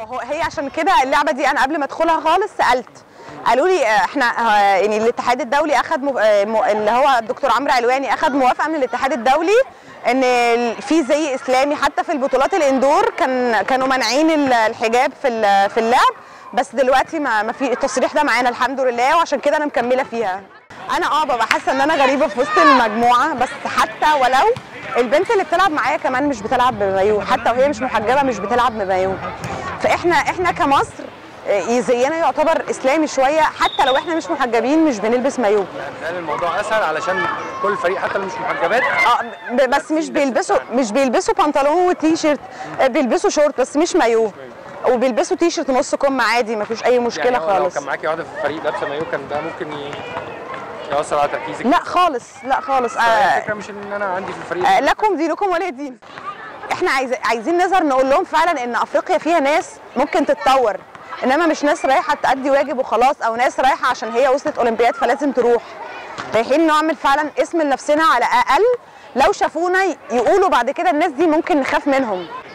هو هي عشان كده اللعبه دي انا قبل ما ادخلها خالص سالت قالوا لي آه، احنا آه، يعني الاتحاد الدولي اخذ مو- آه، مو- اللي هو الدكتور عمرو علواني اخذ موافقه من الاتحاد الدولي ان ال- في زي اسلامي حتى في البطولات الاندور كان كانوا مانعين ال- الحجاب في ال- في اللعب بس دلوقتي ما ما في التصريح ده معانا الحمد لله وعشان كده انا مكمله فيها انا اه ببقى حاسه ان انا غريبه في وسط المجموعه بس حتى ولو البنت اللي بتلعب معايا كمان مش بتلعب بمايو حتى وهي مش محجبه مش بتلعب بمايو فاحنا احنا كمصر آه، زينا يعتبر اسلامي شويه حتى لو احنا مش محجبين مش بنلبس مايو يعني الموضوع اسهل علشان كل فريق حتى لو مش محجبات اه ب- بس مش بيلبسوا مش بيلبسوا بنطلون وتي شيرت آه، بيلبسوا شورت بس مش مايو وبيلبسوا تي شيرت نص كم عادي مفيش اي مشكله يعني هو لو خالص كان معاكي واحده في الفريق لابسه مايو كان ده ممكن ي- يأثر على تركيزك لا خالص لا خالص هي آه الفكره مش ان انا عندي في الفريق آه، لكم دينكم ولي دين احنا عايز عايزين نظهر نقول لهم فعلا ان افريقيا فيها ناس ممكن تتطور انما مش ناس رايحه تأدي واجب وخلاص او ناس رايحه عشان هي وصلت اولمبياد فلازم تروح رايحين نعمل فعلا اسم لنفسنا على الاقل لو شافونا يقولوا بعد كده الناس دي ممكن نخاف منهم